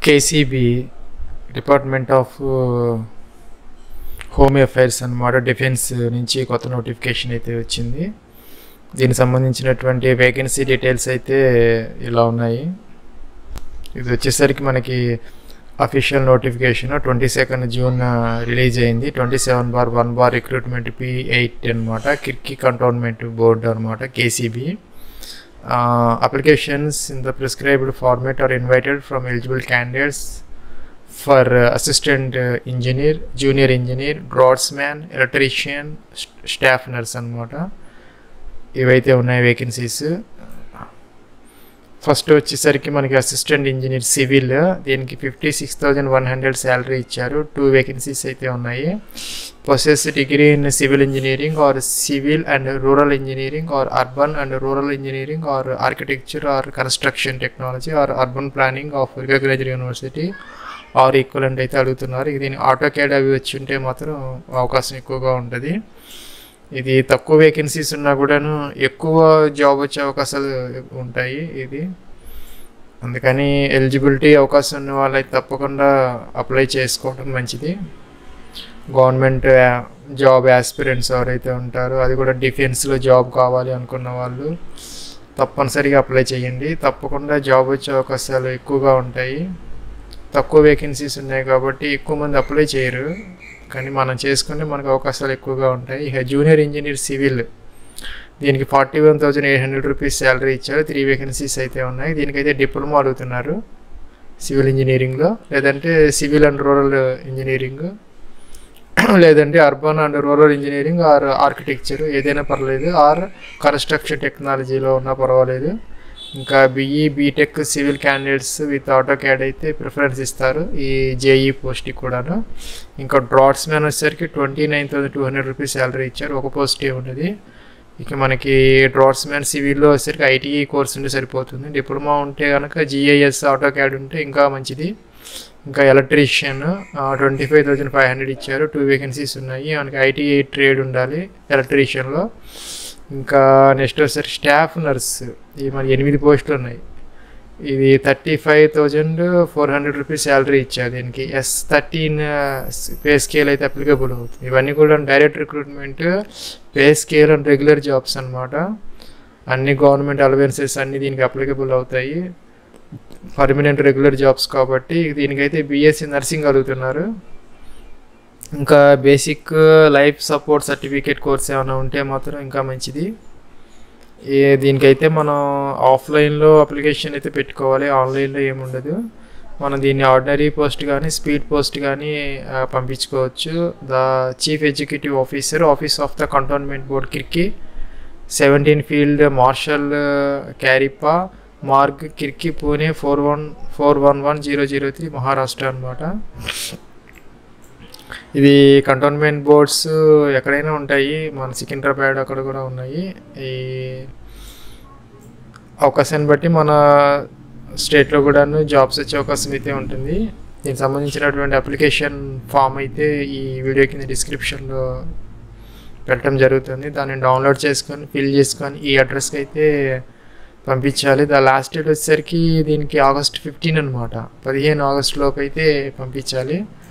KCB department of home affairs అన్నమాట defence నుంచి కొత్త నోటిఫికేషన్ అయితే వచ్చింది దీనికి సంబంధించినటువంటి వేకెన్సీ డీటెయిల్స్ అయితే ఇలా ఉన్నాయి ఇది వచ్చేసరికి మనకి official notification twenty second June release అయింది twenty seven bar one bar recruitment P eight అనమాట కిర్కి కంటోన్మెంట్ బోర్డు అనమాట KCB applications in the prescribed format are invited from eligible candidates for assistant engineer junior engineer draughtsman electrician staff nurse అనమాట ఇవైతే ఉన్నాయి vacancies first వచ్చేసరికి మనకి assistant engineer civil దీనికి fifty six thousand one hundred salary ఇచ్చారు two vacancies అయితే ఉన్నాయి possess degree in civil engineering or civil and rural engineering or urban and rural engineering or architecture or construction technology or urban planning of recognised university or equivalent అయితే అడుగుతున్నారు ఇది దీని auto CAD అవి వచ్చి ఉంటే మాత్రం అవకాశం ఎక్కువగా ఉంటుంది ఇది తక్కువ వేకెన్సీస్ ఉన్నా కూడాను ఎక్కువ జాబ్ వచ్చే అవకాశాలు ఉంటాయి ఇది అందుకని ఎలిజిబిలిటీ అవకాశం ఉన్న వాళ్ళైతే తప్పకుండా అప్లై చేసుకోవడం మంచిది గవర్నమెంట్ జాబ్ యాస్పిరెంట్స్ ఎవరైతే ఉంటారో అది కూడా డిఫెన్స్లో జాబ్ కావాలి అనుకున్న వాళ్ళు తప్పనిసరిగా అప్లై చేయండి తప్పకుండా జాబ్ వచ్చే అవకాశాలు ఎక్కువగా ఉంటాయి తక్కువ వేకెన్సీస్ ఉన్నాయి కాబట్టి ఎక్కువ మంది అప్లై చేయరు కానీ మనం చేసుకుంటే మనకు అవకాశాలు ఎక్కువగా ఉంటాయి ఇక జూనియర్ ఇంజనీర్ సివిల్ దీనికి forty one thousand eight hundred rupees salary ఇచ్చారు త్రీ వేకెన్సీస్ అయితే ఉన్నాయి దీనికైతే డిప్లొమా అడుగుతున్నారు సివిల్ ఇంజనీరింగ్లో లేదంటే సివిల్ అండ్ రూరల్ ఇంజనీరింగ్ లేదంటే urban and rural engineering or architecture ఏదైనా పర్లేదు ఆర్ కన్స్ట్రక్షన్ టెక్నాలజీలో ఉన్నా పర్వాలేదు ఇంకా BE BTech civil candidates with AutoCAD అయితే ప్రిఫరెన్స్ ఇస్తారు ఈ జేఈ పోస్ట్కి కూడాను ఇంకా డ్రాట్స్ మ్యాన్ వచ్చేసరికి twenty nine thousand two hundred rupees salary ఇచ్చారు ఒక పోస్టే ఉన్నది ఇక మనకి డ్రాట్స్ మ్యాన్ సివిల్లో వచ్చేసరికి ఐటీఈ కోర్స్ ఉంటే సరిపోతుంది డిప్లొమా ఉంటే కనుక జిఐఎస్ ఆటో క్యాడ్ ఉంటే ఇంకా మంచిది ఇంకా electrician twenty five thousand five hundred ఇచ్చారు టూ వేకెన్సీస్ ఉన్నాయి మనకి ఐటీఐ ట్రేడ్ ఉండాలి ఎలక్ట్రీషియన్లో ఇంకా నెక్స్ట్ వచ్చేసరికి స్టాఫ్ నర్స్ ఇవి మన ఎనిమిది పోస్టులు ఉన్నాయి ఇది thirty five thousand four hundred rupees salary ఇచ్చారు దీనికి ఎస్ థర్టీన్ పే స్కేల్ అయితే అప్లికబుల్ అవుతుంది ఇవన్నీ కూడా direct recruitment pay scale and regular jobs అనమాట అన్ని గవర్నమెంట్ అలవెన్సెస్ అన్ని దీనికి అప్లికబుల్ అవుతాయి పర్మనెంట్ రెగ్యులర్ జాబ్స్ కాబట్టి దీనికైతే బీఎస్సీ నర్సింగ్ అడుగుతున్నారు ఇంకా basic life support certificate course ఏమైనా ఉంటే మాత్రం ఇంకా మంచిది ఏ దీనికైతే మనం ఆఫ్లైన్లో అప్లికేషన్ అయితే పెట్టుకోవాలి ఆన్లైన్లో ఏముండదు మనం దీన్ని ఆర్డినరీ పోస్ట్ కానీ స్పీడ్ పోస్ట్ కానీ పంపించుకోవచ్చు the chief executive officer office of the cantonment board Kirkee seventeen field marshal Cariappa Marg Kirkee Pune four one four one one zero zero three Maharashtra అనమాట ఇది కంటోన్మెంట్ బోర్డ్స్ ఎక్కడైనా ఉంటాయి మన సికింద్రాబాద్ అక్కడ కూడా ఉన్నాయి ఈ అవకాశాన్ని బట్టి మన స్టేట్లో కూడాను జాబ్స్ వచ్చే అవకాశం అయితే ఉంటుంది దీనికి సంబంధించినటువంటి అప్లికేషన్ ఫామ్ అయితే ఈ వీడియో కింద డిస్క్రిప్షన్లో పెట్టడం జరుగుతుంది దాన్ని డౌన్లోడ్ చేసుకొని ఫిల్ చేసుకొని ఈ అడ్రస్కి అయితే పంపించాలి దా లాస్ట్ డేట్ వచ్చేసరికి దీనికి ఆగస్ట్ ఫిఫ్టీన్ అనమాట పదిహేను ఆగస్ట్ లోపు అయితే పంపించాలి